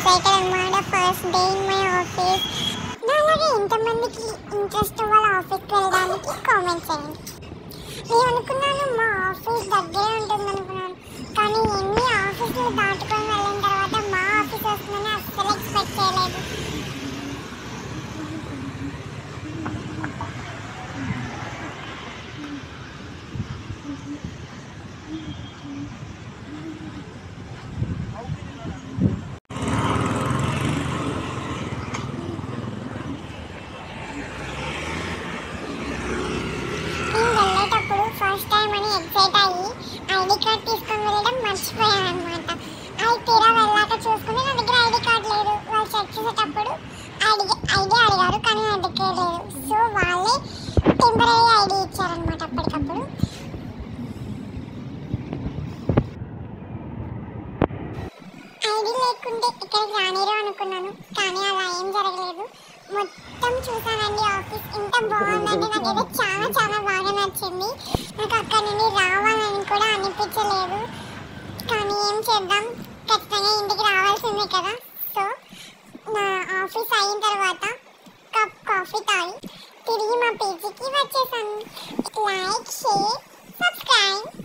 excited అనమాట first day in my office అలాగే ఎంతమందికి ఇంట్రెస్ట్ వాళ్ళ ఆఫీస్కి వెళ్ళడానికి కామెంట్ చేయండి నేను అనుకున్నాను మా ఆఫీస్ దగ్గరే ఉంటుంది అనుకున్నాను కానీ ఎన్ని ఆఫీసులు దాటుకొని వెళ్ళిన తర్వాత మా ఆఫీస్ వస్తుందని అస్సలు ఎక్స్పెక్ట్ చేయలేదు నేను వెళ్ళేటప్పుడు ఫస్ట్ టైం అని ఎక్సైట్ అయ్యి ఐడి కార్డ్ తీసుకొని వెళ్ళడం మర్చిపోయాను అనమాట అది తీరా వెళ్ళాక చూసుకుని నా దగ్గర ఐడి కార్డ్ లేదు వాళ్ళు చెక్ చేసేటప్పుడు ఐడి ఐడి అడిగారు కానీ నా దగ్గర లేదు సో వాళ్ళే టెంపరీ ఐడి ఇచ్చారనమాట అప్పటికప్పుడు ఐడి లేకుంటే ఇక్కడికి రానిరు అనుకున్నాను కానీ అలా ఏం జరగలేదు మొత్తం చూసానండి ఆఫీస్ ఇంత బాగుందండి నాకైతే చాలా చాలా బాగా నచ్చింది నాకు అక్కడ నుండి రావాలని కూడా అనిపించలేదు కానీ ఏం చేద్దాం ఖచ్చితంగా ఇంటికి రావాల్సిందే కదా సో నా ఆఫీస్ అయిన తర్వాత కప్ కాఫీ తాగి తిరిగి మా పేజీకి వచ్చేసాను లైక్ షేర్ సబ్స్క్రైబ్